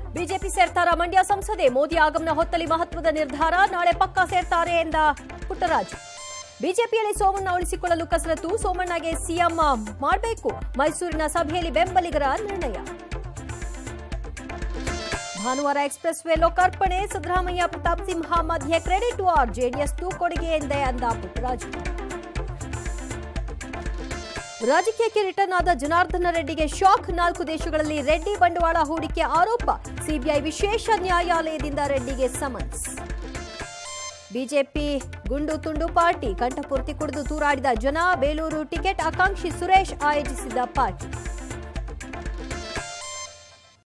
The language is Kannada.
ಬಿಜೆಪಿ ಸೇರ್ತಾರ ಮಂಡ್ಯ ಸಂಸದೆ ಮೋದಿ ಆಗಮನ ಹೊತ್ತಲಿ ಮಹತ್ವದ ನಿರ್ಧಾರ ನಾಳೆ ಪಕ್ಕಾ ಸೇರ್ತಾರೆ ಎಂದ ಪುಟ್ಟರಾಜು ಬಿಜೆಪಿಯಲ್ಲಿ ಸೋಮಣ್ಣ ಉಳಿಸಿಕೊಳ್ಳಲು ಕಸರತ್ತು ಸೋಮಣ್ಣಗೆ ಸಿಎಂ ಮಾಡಬೇಕು ಮೈಸೂರಿನ ಸಭೆಯಲ್ಲಿ ಬೆಂಬಲಿಗರ ನಿರ್ಣಯ ಭಾನುವಾರ ಎಕ್ಸ್ಪ್ರೆಸ್ ವೇ ಲೋಕಾರ್ಪಣೆ ಸಿದ್ದರಾಮಯ್ಯ ಪ್ರತಾಪ್ ಸಿಂಹ ಮಧ್ಯೆ ಕ್ರೆಡಿಟ್ ವಾರ್ ಜೆಡಿಎಸ್ ಕೊಡುಗೆ ಎಂದೇ ಅಂದ ಪುಟ್ಟರಾಜು ರಾಜಕೀಯಕ್ಕೆ ರಿಟರ್ನ್ ಆದ ಜನಾರ್ದನ ರೆಡ್ಡಿಗೆ ಶಾಕ್ ನಾಲ್ಕು ದೇಶಗಳಲ್ಲಿ ರೆಡ್ಡಿ ಬಂಡವಾಳ ಹೂಡಿಕೆ ಆರೋಪ ಸಿಬಿಐ ವಿಶೇಷ ನ್ಯಾಯಾಲಯದಿಂದ ರೆಡ್ಡಿಗೆ ಸಮನ್ಸ್ ಬಿಜೆಪಿ ಗುಂಡು ತುಂಡು ಪಾರ್ಟಿ ಕಂಠಪೂರ್ತಿ ಕುಡಿದು ತೂರಾಡಿದ ಜನ ಬೇಲೂರು ಟಿಕೆಟ್ ಆಕಾಂಕ್ಷಿ ಸುರೇಶ್ ಆಯೋಜಿಸಿದ್ದ ಪಾರ್ಟಿ